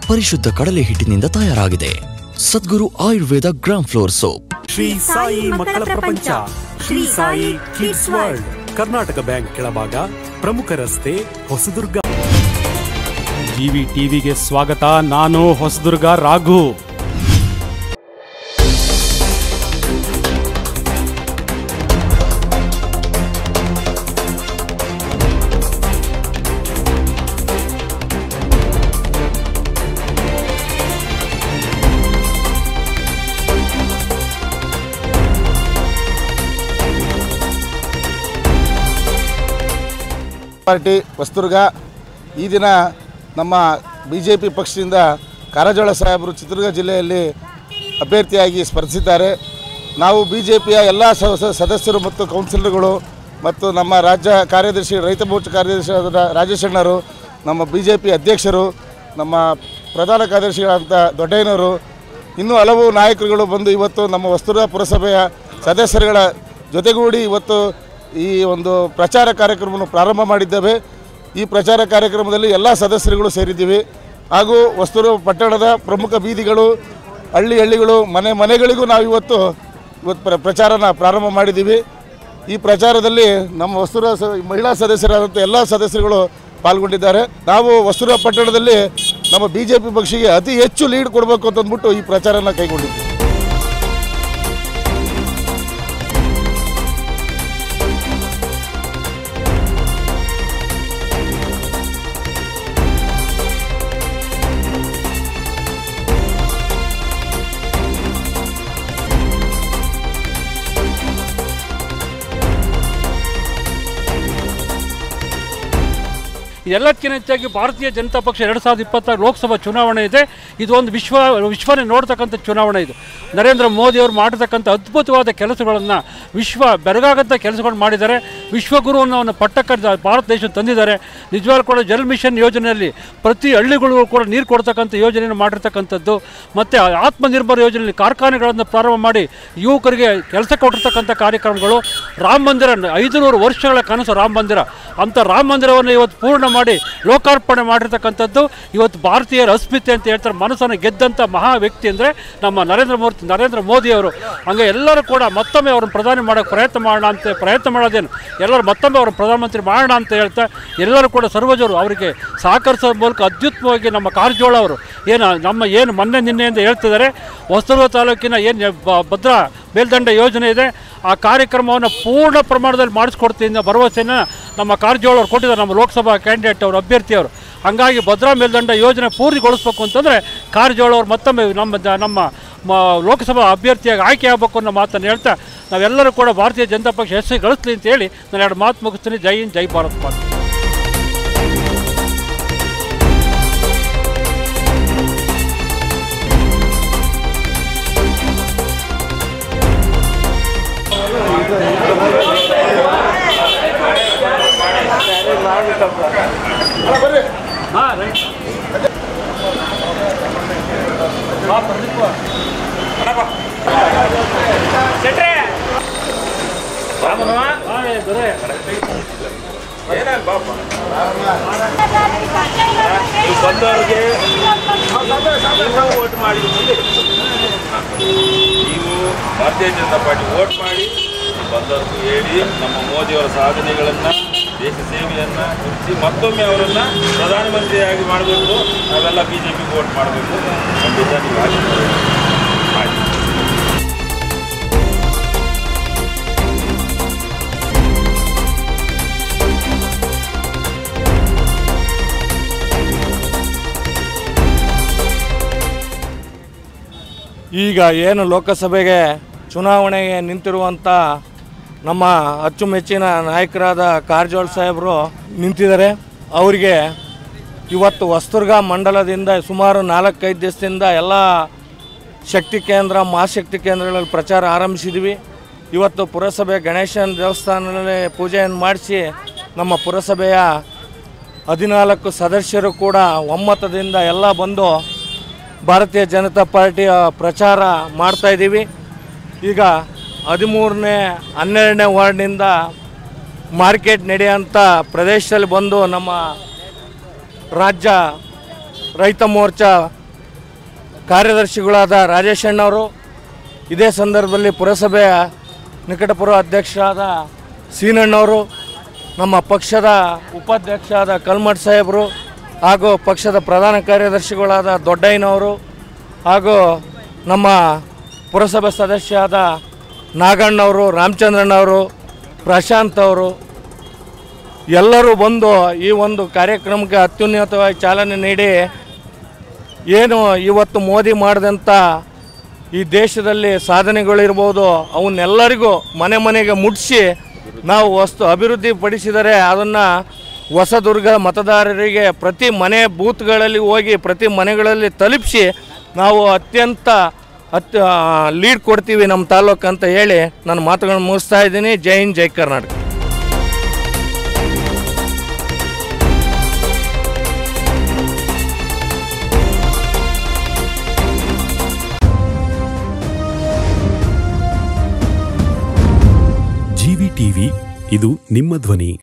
ಪರಿಶುದ್ಧ ಕಡಲೆ ಹಿಟ್ಟಿನಿಂದ ತಯಾರಾಗಿದೆ Sadguru Ayurveda gram flour soap Shri Sai ಮಕ್ಕಳ ಪ್ರಪಂಚ Shri Sai kids world Karnataka bank ಕೆಳಭಾಗ ಪ್ರಮುಖ ರಸ್ತೆ ಹೊಸದುರ್ಗ ಜಿವಿ ಟಿವಿಗೆ ಸ್ವಾಗತ ನಾನು ಹೊಸದುರ್ಗ ರಾಘು ಪಾರ್ಟಿ ಹೊಸದುರ್ಗ ಈ ದಿನ ನಮ್ಮ ಬಿ ಜೆ ಪಿ ಪಕ್ಷದಿಂದ ಕಾರಜೋಳ ಸಾಹೇಬರು ಚಿತ್ರದುರ್ಗ ಜಿಲ್ಲೆಯಲ್ಲಿ ಅಭ್ಯರ್ಥಿಯಾಗಿ ಸ್ಪರ್ಧಿಸಿದ್ದಾರೆ ನಾವು ಬಿ ಜೆ ಪಿಯ ಎಲ್ಲ ಸದಸ್ಯರು ಮತ್ತು ಕೌನ್ಸಿಲರ್ಗಳು ಮತ್ತು ನಮ್ಮ ರಾಜ್ಯ ಕಾರ್ಯದರ್ಶಿ ರೈತ ಮೋರ್ಚಾ ಕಾರ್ಯದರ್ಶಿ ಆದ ರಾಜೇಶ್ ಅಣ್ಣರು ನಮ್ಮ ಬಿ ಜೆ ಪಿ ಅಧ್ಯಕ್ಷರು ನಮ್ಮ ಪ್ರಧಾನ ಕಾರ್ಯದರ್ಶಿಗಳಂತ ದೊಡ್ಡಯ್ಯನವರು ಇನ್ನೂ ಹಲವು ನಾಯಕರುಗಳು ಬಂದು ಇವತ್ತು ನಮ್ಮ ವಸ್ತುರ್ಗ ಪುರಸಭೆಯ ಸದಸ್ಯರುಗಳ ಜೊತೆಗೂಡಿ ಇವತ್ತು ಈ ಒಂದು ಪ್ರಚಾರ ಕಾರ್ಯಕ್ರಮವನ್ನು ಪ್ರಾರಂಭ ಮಾಡಿದ್ದೇವೆ ಈ ಪ್ರಚಾರ ಕಾರ್ಯಕ್ರಮದಲ್ಲಿ ಎಲ್ಲ ಸದಸ್ಯರುಗಳು ಸೇರಿದ್ದೀವಿ ಹಾಗೂ ವಸ್ತುರು ಪಟ್ಟಣದ ಪ್ರಮುಖ ಬೀದಿಗಳು ಹಳ್ಳಿ ಹಳ್ಳಿಗಳು ಮನೆ ಮನೆಗಳಿಗೂ ನಾವು ಇವತ್ತು ಇವತ್ತು ಪ್ರ ಪ್ರಚಾರನ ಪ್ರಾರಂಭ ಮಾಡಿದ್ದೀವಿ ಈ ಪ್ರಚಾರದಲ್ಲಿ ನಮ್ಮ ವಸ್ತುರ ಸ ಮಹಿಳಾ ಸದಸ್ಯರಾದಂಥ ಎಲ್ಲ ಸದಸ್ಯರುಗಳು ಪಾಲ್ಗೊಂಡಿದ್ದಾರೆ ನಾವು ವಸ್ತುರ ಪಟ್ಟಣದಲ್ಲಿ ನಮ್ಮ ಬಿ ಜೆ ಪಿ ಪಕ್ಷಿಗೆ ಅತಿ ಹೆಚ್ಚು ಲೀಡ್ ಕೊಡಬೇಕು ಅಂತ ಅಂದ್ಬಿಟ್ಟು ಈ ಪ್ರಚಾರನ ಕೈಗೊಂಡಿದ್ದೀವಿ ಎಲ್ಲಕ್ಕಿಂತ ಹೆಚ್ಚಾಗಿ ಭಾರತೀಯ ಜನತಾ ಪಕ್ಷ ಎರಡು ಸಾವಿರದ ಇಪ್ಪತ್ತಾರು ಲೋಕಸಭಾ ಚುನಾವಣೆ ಇದೆ ಇದು ಒಂದು ವಿಶ್ವ ವಿಶ್ವನೇ ನೋಡ್ತಕ್ಕಂಥ ಚುನಾವಣೆ ಇದು ನರೇಂದ್ರ ಮೋದಿ ಅವರು ಮಾಡಿರ್ತಕ್ಕಂಥ ಅದ್ಭುತವಾದ ಕೆಲಸಗಳನ್ನು ವಿಶ್ವ ಬೆರಗಾಗಂಥ ಕೆಲಸಗಳನ್ನು ಮಾಡಿದ್ದಾರೆ ವಿಶ್ವಗುರುವನ್ನು ಅವನ ಪಟ್ಟಕ್ಕೆ ಭಾರತ ದೇಶ ತಂದಿದ್ದಾರೆ ನಿಜವಾಗ್ಲೂ ಕೂಡ ಜಲ್ ಮಿಷನ್ ಯೋಜನೆಯಲ್ಲಿ ಪ್ರತಿ ಹಳ್ಳಿಗಳಿಗೂ ಕೂಡ ನೀರು ಕೊಡ್ತಕ್ಕಂಥ ಯೋಜನೆಯನ್ನು ಮಾಡಿರ್ತಕ್ಕಂಥದ್ದು ಮತ್ತು ಆತ್ಮನಿರ್ಭರ ಯೋಜನೆಯಲ್ಲಿ ಕಾರ್ಖಾನೆಗಳನ್ನು ಪ್ರಾರಂಭ ಮಾಡಿ ಯುವಕರಿಗೆ ಕೆಲಸ ಕೊಟ್ಟಿರ್ತಕ್ಕಂಥ ಕಾರ್ಯಕ್ರಮಗಳು ರಾಮ ಮಂದಿರ ಐದುನೂರು ವರ್ಷಗಳ ಕನಸು ರಾಮ ಮಂದಿರ ಅಂಥ ರಾಮ ಮಂದಿರವನ್ನು ಇವತ್ತು ಪೂರ್ಣ ಮಾಡಿ ಲೋಕಾರ್ಪಣೆ ಮಾಡಿರ್ತಕ್ಕಂಥದ್ದು ಇವತ್ತು ಭಾರತೀಯರ ಅಸ್ಮಿತೆ ಅಂತ ಹೇಳ್ತಾರೆ ಮನಸ್ಸನ್ನು ಗೆದ್ದಂಥ ಮಹಾ ವ್ಯಕ್ತಿ ಅಂದರೆ ನಮ್ಮ ನರೇಂದ್ರ ಮೋದಿ ನರೇಂದ್ರ ಮೋದಿ ಅವರು ಹಂಗೆ ಎಲ್ಲರೂ ಕೂಡ ಮತ್ತೊಮ್ಮೆ ಅವ್ರನ್ನ ಪ್ರಧಾನಿ ಮಾಡೋಕ್ಕೆ ಪ್ರಯತ್ನ ಮಾಡೋಣ ಅಂತ ಪ್ರಯತ್ನ ಮಾಡೋದೇನು ಎಲ್ಲರೂ ಮತ್ತೊಮ್ಮೆ ಅವ್ರನ್ನ ಪ್ರಧಾನಮಂತ್ರಿ ಮಾಡೋಣ ಅಂತ ಹೇಳ್ತಾ ಎಲ್ಲರೂ ಕೂಡ ಸರ್ವಜರು ಅವರಿಗೆ ಸಹಕರಿಸೋ ಮೂಲಕ ಅತ್ಯುತ್ತಮವಾಗಿ ನಮ್ಮ ಕಾರಜೋಳ ಅವರು ಏನು ನಮ್ಮ ಏನು ಮೊನ್ನೆ ನಿನ್ನೆಯಿಂದ ಹೇಳ್ತಿದ್ದಾರೆ ಹೊಸದುರ್ಗ ತಾಲೂಕಿನ ಏನು ಭದ್ರಾ ಮೇಲ್ದಂಡ ಯೋಜನೆ ಇದೆ ಆ ಕಾರ್ಯಕ್ರಮವನ್ನು ಪೂರ್ಣ ಪ್ರಮಾಣದಲ್ಲಿ ಮಾಡಿಸ್ಕೊಡ್ತೀನಿ ಅನ್ನೋ ಭರವಸೆಯನ್ನು ನಮ್ಮ ಕಾರಜೋಳ ಅವ್ರು ಕೊಟ್ಟಿದ್ದಾರೆ ನಮ್ಮ ಲೋಕಸಭಾ ಕ್ಯಾಂಡಿಡೇಟ್ ಅವರು ಅಭ್ಯರ್ಥಿಯವರು ಹಾಗಾಗಿ ಭದ್ರಾ ಮೇಲ್ದಂಡ ಯೋಜನೆ ಪೂರ್ತಿಗೊಳಿಸ್ಬೇಕು ಅಂತಂದರೆ ಕಾರಜೋಳ ಅವರು ಮತ್ತೊಮ್ಮೆ ನಮ್ಮ ಜ- ನಮ್ಮ ಮ- ಲೋಕಸಭಾ ಅಭ್ಯರ್ಥಿಯಾಗಿ ಆಯ್ಕೆ ಆಗಬೇಕು ಅನ್ನೋ ಮಾತನ್ನು ಹೇಳ್ತಾ ನಾವೆಲ್ಲರೂ ಕೂಡ ಭಾರತೀಯ ಜನತಾ ಪಕ್ಷ ಹೆಸರು ಗಳಿಸ್ಲಿ ಅಂತ ಹೇಳಿ ನಾನು ಎರಡು ಮಾತು ಮುಗಿಸ್ತೀನಿ ಜೈ ಹಿಂದ್ ಜೈ ಭಾರತ್ ಮಾತು ಹಾಂ ರೈಟ್ ಬಂದವರಿಗೆ ವೋಟ್ ಮಾಡಿ ಮುಂದೆ ನೀವು ಭಾರತೀಯ ಜನತಾ ಪಾರ್ಟಿ ವೋಟ್ ಮಾಡಿ ಬಂದವ್ರಿಗೂ ಹೇಳಿ ನಮ್ಮ ಮೋದಿಯವರ ಸಾಧನೆಗಳನ್ನು ದೇಶ ಸೇವೆಯನ್ನು ಗುರುತಿಸಿ ಮತ್ತೊಮ್ಮೆ ಅವರನ್ನು ಪ್ರಧಾನಮಂತ್ರಿಯಾಗಿ ಮಾಡಬೇಕು ನಾವೆಲ್ಲ ಬಿ ಜೆ ಪಿಗೆ ವೋಟ್ ಮಾಡಬೇಕು ಖಂಡಿತ ನೀವು ಹಾಕಿ ಮಾಡಿ ಈಗ ಏನು ಲೋಕಸಭೆಗೆ ಚುನಾವಣೆಗೆ ನಿಂತಿರುವಂಥ ನಮ್ಮ ಅಚ್ಚುಮೆಚ್ಚಿನ ನಾಯಕರಾದ ಕಾರಜೋಳ ಸಾಹೇಬರು ನಿಂತಿದ್ದಾರೆ ಅವರಿಗೆ ಇವತ್ತು ಹೊಸದುರ್ಗ ಮಂಡಲದಿಂದ ಸುಮಾರು ನಾಲ್ಕೈದು ದಿವಸದಿಂದ ಎಲ್ಲ ಶಕ್ತಿ ಕೇಂದ್ರ ಮಹಾಶಕ್ತಿ ಕೇಂದ್ರಗಳಲ್ಲಿ ಪ್ರಚಾರ ಆರಂಭಿಸಿದ್ವಿ ಇವತ್ತು ಪುರಸಭೆ ಗಣೇಶನ ದೇವಸ್ಥಾನದಲ್ಲಿ ಪೂಜೆಯನ್ನು ಮಾಡಿಸಿ ನಮ್ಮ ಪುರಸಭೆಯ ಹದಿನಾಲ್ಕು ಸದಸ್ಯರು ಕೂಡ ಒಮ್ಮತದಿಂದ ಎಲ್ಲ ಬಂದು ಭಾರತೀಯ ಜನತಾ ಪಾರ್ಟಿಯ ಪ್ರಚಾರ ಮಾಡ್ತಾ ಇದ್ದೀವಿ ಈಗ ಹದಿಮೂರನೇ ಹನ್ನೆರಡನೇ ವಾರ್ಡ್ನಿಂದ ಮಾರ್ಕೆಟ್ ನಡೆಯೋಂಥ ಪ್ರದೇಶದಲ್ಲಿ ಬಂದು ನಮ್ಮ ರಾಜ್ಯ ರೈತ ಮೋರ್ಚಾ ಕಾರ್ಯದರ್ಶಿಗಳಾದ ರಾಜೇಶ್ ಅಣ್ಣವರು ಇದೇ ಸಂದರ್ಭದಲ್ಲಿ ಪುರಸಭೆಯ ನಿಕಟಪೂರ್ವ ಅಧ್ಯಕ್ಷರಾದ ಸೀನಣ್ಣವರು ನಮ್ಮ ಪಕ್ಷದ ಉಪಾಧ್ಯಕ್ಷ ಆದ ಕಲ್ಮಠ್ ಸಾಹೇಬರು ಹಾಗೂ ಪಕ್ಷದ ಪ್ರಧಾನ ಕಾರ್ಯದರ್ಶಿಗಳಾದ ದೊಡ್ಡಯ್ಯನವರು ಹಾಗೂ ನಮ್ಮ ಪುರಸಭೆ ಸದಸ್ಯ ಆದ ನಾಗಣ್ಣವರು ರಾಮಚಂದ್ರಣ್ಣವರು ಪ್ರಶಾಂತ್ ಅವರು ಎಲ್ಲರೂ ಬಂದು ಈ ಒಂದು ಕಾರ್ಯಕ್ರಮಕ್ಕೆ ಅತ್ಯುನ್ನತವಾಗಿ ಚಾಲನೆ ನೀಡಿ ಏನು ಇವತ್ತು ಮೋದಿ ಮಾಡಿದಂಥ ಈ ದೇಶದಲ್ಲಿ ಸಾಧನೆಗಳಿರ್ಬೋದು ಅವನ್ನೆಲ್ಲರಿಗೂ ಮನೆ ಮನೆಗೆ ಮುಟ್ಟಿಸಿ ನಾವು ವಸ್ತು ಅಭಿವೃದ್ಧಿ ಪಡಿಸಿದರೆ ಅದನ್ನು ಹೊಸದುರ್ಗ ಮತದಾರರಿಗೆ ಪ್ರತಿ ಮನೆ ಬೂತ್ಗಳಲ್ಲಿ ಹೋಗಿ ಪ್ರತಿ ಮನೆಗಳಲ್ಲಿ ತಲುಪಿಸಿ ನಾವು ಅತ್ಯಂತ ಅತ್ಯ ಲೀಡ್ ಕೊಡ್ತೀವಿ ನಮ್ಮ ತಾಲೂಕು ಅಂತ ಹೇಳಿ ನನ್ನ ಮಾತುಗಳನ್ನು ಮುಗಿಸ್ತಾ ಇದ್ದೀನಿ ಜೈ ಹಿಂದ್ ಜೈ ಕರ್ನಾಟಕ ಜಿವಿ ಟಿವಿ ಇದು ನಿಮ್ಮ ಧ್ವನಿ